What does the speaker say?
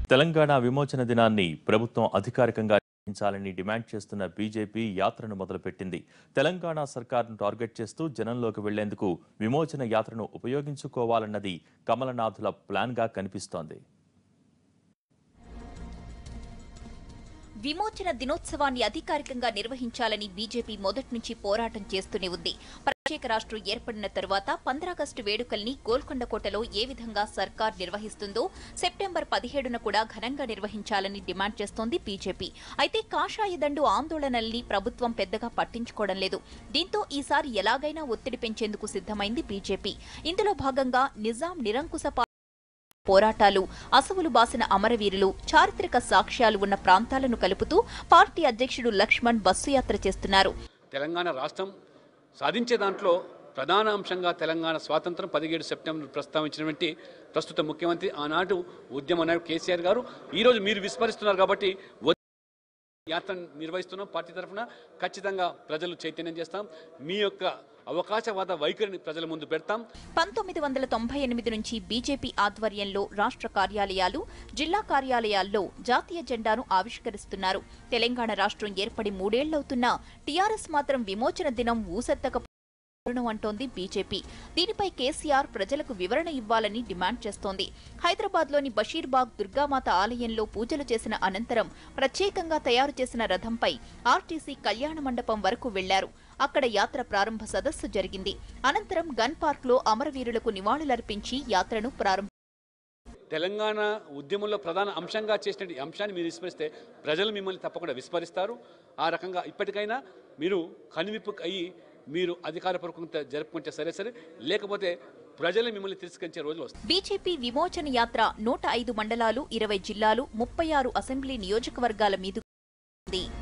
తెలంగాణ విమోచన దినాన్ని ప్రభుత్వం అధికారికంగా నిర్వహించాలని డిమాండ్ చేస్తున్న బీజేపీ యాత్రను మొదలుపెట్టింది తెలంగాణ సర్కార్ను టార్గెట్ చేస్తూ జనంలోకి వెళ్లేందుకు విమోచన యాత్రను ఉపయోగించుకోవాలన్నది కమలనాథుల ప్లాన్గా కనిపిస్తోంది విమోచన దినోత్సవాన్ని అధికారికంగా నిర్వహించాలని బీజేపీ మొదటి నుంచి పోరాటం చేస్తూనే ఉంది ప్రత్యేక రాష్ట్రం ఏర్పడిన తరువాత పంద్రాగస్టు వేడుకల్ని గోల్కొండ కోటలో ఏ విధంగా సర్కార్ నిర్వహిస్తుందో సెప్టెంబర్ పదిహేడున కూడా ఘనంగా నిర్వహించాలని డిమాండ్ చేస్తోంది బీజేపీ అయితే కాషాయ దండు ఆందోళనల్ని ప్రభుత్వం పెద్దగా పట్టించుకోవడం లేదు దీంతో ఈసారి ఎలాగైనా ఒత్తిడి పెంచేందుకు సిద్ధమైంది బీజేపీ ఇందులో భాగంగా నిజాం నిరంకుశ పా- పోరాటాలు అసవులు బాసిన అమరవీరులు చారిత్రక సాక్ష్యాలు ఉన్న ప్రాంతాలను కలుపుతూ పార్టీ అధ్యక్షుడు లక్ష్మణ్ బస్సు యాత్ర చేస్తున్నారు తెలంగాణ రాష్ట్రం సాధించే దాంట్లో ప్రధాన అంశంగా తెలంగాణ స్వాతంత్రం పదిహేడు సెప్టెంబర్ ప్రస్తావించినటువంటి ప్రస్తుత ముఖ్యమంత్రి ఆనాడు ఉద్యమ నాయకుడు కేసీఆర్ గారు ఈరోజు మీరు విస్మరిస్తున్నారు కాబట్టి వ- యాత్ర నిర్వహిస్తున్నాం పార్టీ తరఫున ఖచ్చితంగా ప్రజలు చైతన్యం చేస్తాం మీ యొక్క అవకాశవాద వైఖరిని ప్రజల ముందు పెడతాం పంతొమ్మిది వందల తొంభై ఎనిమిది నుంచి బీజేపీ ఆధ్వర్యంలో రాష్ట్ర కార్యాలయాలు జిల్లా కార్యాలయాల్లో జాతీయ జెండాను ఆవిష్కరిస్తున్నారు తెలంగాణ రాష్ట్రం ఏర్పడి మూడేళ్లవుతున్నా టీఆర్ఎస్ మాత్రం విమోచన దినం ఊసెత్తక పూర్ణం అంటోంది బీజేపీ దీనిపై కేసీఆర్ ప్రజలకు వివరణ ఇవ్వాలని డిమాండ్ చేస్తోంది హైదరాబాద్లోని బషీర్బాగ్ దుర్గామాత ఆలయంలో పూజలు చేసిన అనంతరం ప్రత్యేకంగా తయారు చేసిన రథంపై ఆర్టీసీ కళ్యాణ మండపం వరకు వెళ్లారు అక్కడ యాత్ర ప్రారంభ సదస్సు జరిగింది అనంతరం గన్ పార్క్లో అమరవీరులకు నివాళులర్పించి యాత్రను ప్రారంభ తెలంగాణ ఉద్యమంలో ప్రధాన అంశంగా చేసిన ఈ అంశాన్ని మీరు విస్మరిస్తే ప్రజలు మిమ్మల్ని తప్పకుండా విస్మరిస్తారు ఆ రకంగా ఇప్పటికైనా మీరు కనువిప్పు అయ్యి మీరు అధికారపూర్వకంగా జరుపుకుంటే సరే సరే లేకపోతే ప్రజలు మిమ్మల్ని తిరస్కరించే రోజులు వస్తాయి బీజేపీ విమోచన యాత్ర నూట ఐదు మండలాలు ఇరవై జిల్లాలు ముప్పై ఆరు అసెంబ్లీ నియోజకవర్గాల మీదుగా ఉంది